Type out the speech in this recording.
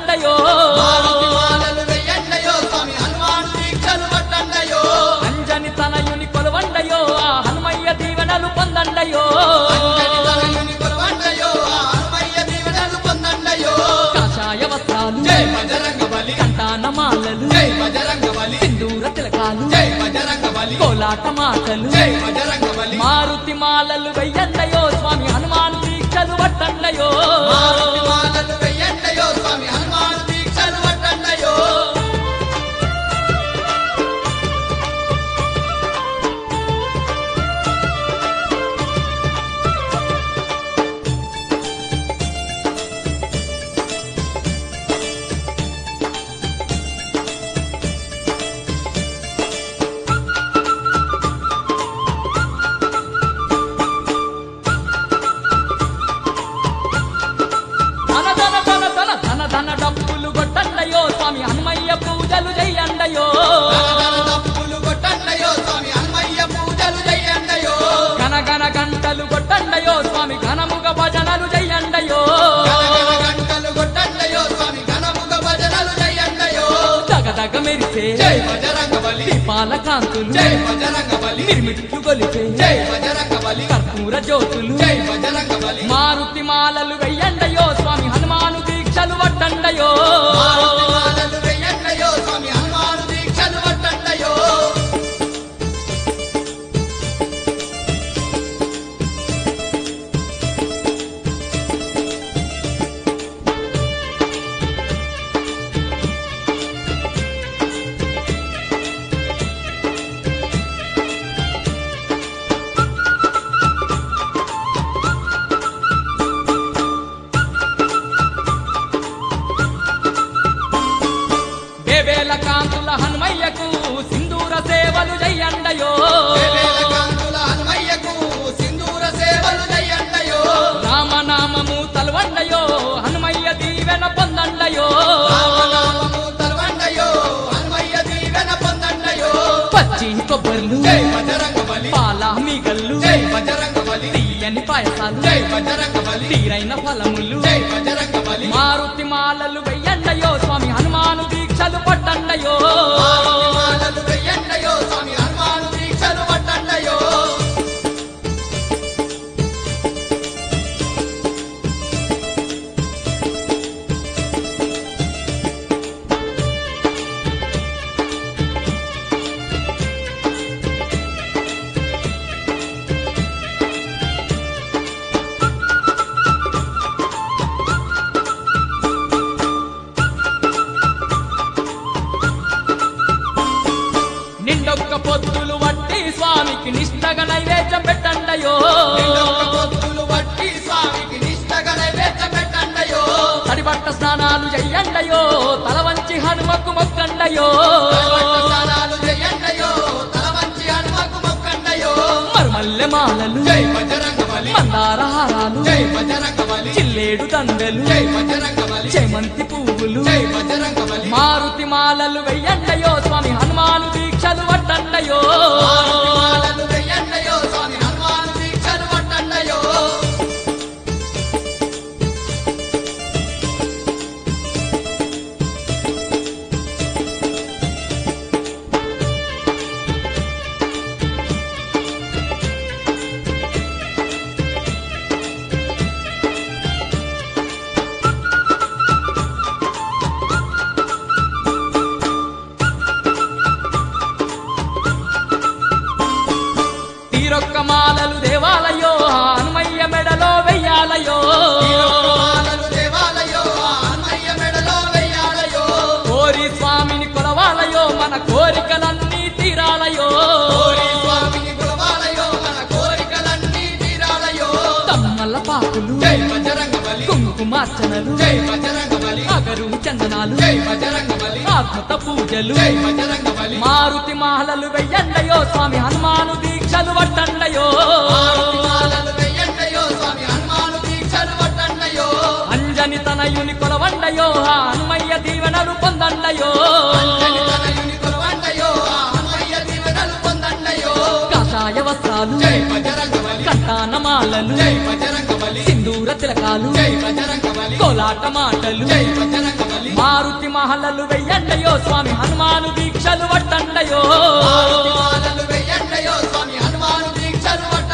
పట్టండయో మారుతి మాలలు వెయ్యండయో స్వామి హనుమాన్ దీక్షలు పట్టండయో అంజని తనయుని కొలవండయో ఆ హనుమయ్య దీవెనలు పొందండయో అంజని తనయుని కొలవండయో ఆ హనుమయ్య దీవెనలు పొందండయో కాషాయ వస్త్రాలు జై బజరంగ బలి కంటాన మాలలు జై బజరంగ బలి సింధూర తిలకాలు జై బజరంగ బలి కోలాట మాటలు జై బజరంగ బలి మారుతి మాలలు వెయ్యండయో స్వామి హనుమాన్ దీక్షలు పట్టండయో మారుతి మాలలు వెయ్యండయో స్వామి హనుమాన్ దీక్షలు పట్టండయో ధన ధన ధన ధన ధన ధన డప్పులు కొట్టండయో స్వామి హనుమయ్య పూజలు చెయ్యండయో గణగణ తప్పులు కొట్టండయో స్వామి హనుమయ్య పూజలు చెయ్యండయో గన గన గంటలు కొట్టండయో స్వామి ఘనముగ భజనలు చెయ్యండయో గణగణ గంటలు కొట్టండయో స్వామి ఘనముగ భజనలు చెయ్యండయో దగ దగ మెరిసే జై బజరంగ బలి దీపాల కాంతులు జై బజరంగ బలి మిరుమిట్లు గొలిపే జై బజరంగ బలి కర్పూర జ్యోతులు జై బజరంగ బలి మారుతి మాలలు వెయ్యండయో స్వామి హనుమాను దీక్షలు పట్టండయో మారుతి మాలలు వెయ్యండయో స్వామి హనుమాను దీక్షలు పట్టండయో వేవేల కాంతుల హనుమయ్యకు సింధూర సేవలు చెయ్యండయో వేవేల కాంతుల హనుమయ్యకు సింధూర సేవలు చెయ్యండయో రామనామము తలవండయో హనుమయ్య దీవెన పొందండయో రామనామము తలవండయో హనుమయ్య దీవెన పొందండయో పచ్చి కొబ్బర్లు జై బజరంగ బలి పాల మీగల్లు జై బజరంగ బలి తీయని పాయసాలు జై బజరంగ బలి తీరైన ఫలములు జై బజరంగ బలి మారుతి మాలలు వెయ్యండయో స్వామి హనుమాను దీక్షలు పట్టండయో మారుతి మాలలు వెయ్యండయో స్వామి హనుమాను దీక్షలు పట్టండయో నిండొక్క పొత్తులు వట్టి స్వామికి నిష్టగా నైవేద్యం పెట్టండయో నిండొక్క పొత్తులు బట్టి స్వామికి నిష్టగా నైవేద్యం పెట్టండయో తడిబట్ట స్నానాలు చెయ్యండయో తల వంచి హనుమకు మొక్కండయో తలవట్ట స్నానాలు చెయ్యండయో తల వంచి హనుమకు మొక్కండయో మరుమల్లె మాలలు జై బజరంగ బలి మందార హారాలు జై బజరంగ బలి చిల్లేడు దండలు జై బజరంగ బలి చేమంతి పువ్వులు జై బజరంగ బలి మారుతి మాలలు వెయ్యండయో స్వామి హనుమాను దీక్షలు పట్టండయో మారుతి మాలలు వెయ్యండయో స్వామి హనుమాను దీక్షలు పట్టండయో తీరొక్క మాలలు దేవాలయో హనుమయ్య మెడలో వెయ్యాలయో మాలలు దేవాలయో ఆ హనుమయ్య మెడలో వెయ్యాలయో కోరి స్వామిని కొలవాలయో మన కోరికలన్నీ తీరాలయో కోరి స్వామిని కొలవాలయో మన కోరికలన్నీ తీరాలయో తమ్మల పాకులు జై బజరంగ బలి కుంకుమార్చనలు జై బజరంగ బలి అగరు చందనాలు జై బజరంగ బలి ఆత్మత పూజలు జై బజరంగ బలి మారుతి మాలలు వెయ్యండయో స్వామి హనుమాను దీక్షలు పట్టండయో మారుతి మాలలు వెయ్యండయో స్వామి హనుమాను దీక్షలు పట్టండయో అంజని తనయుని కొలవండయో ఆ హనుమయ్య దీవెనలు పొందండయో అంజని తనయుని కొలవండయో ఆ హనుమయ్య దీవెనలు పొందండయో కాషాయ వస్త్రాలు జై బజరంగ బలి కంటాన మాలలు జై బజరంగ బలి బలి సింధూర తిలకాలు జై బజరంగ బలి కోలాట మాటలు జై బజరంగ బలి మారుతి మహలలు వెయ్యండయో స్వామి హనుమాను దీక్షలు పట్టండయో మారుతి మాలలు వెయ్యండయో స్వామి హనుమాను దీక్షలు పట్టండయో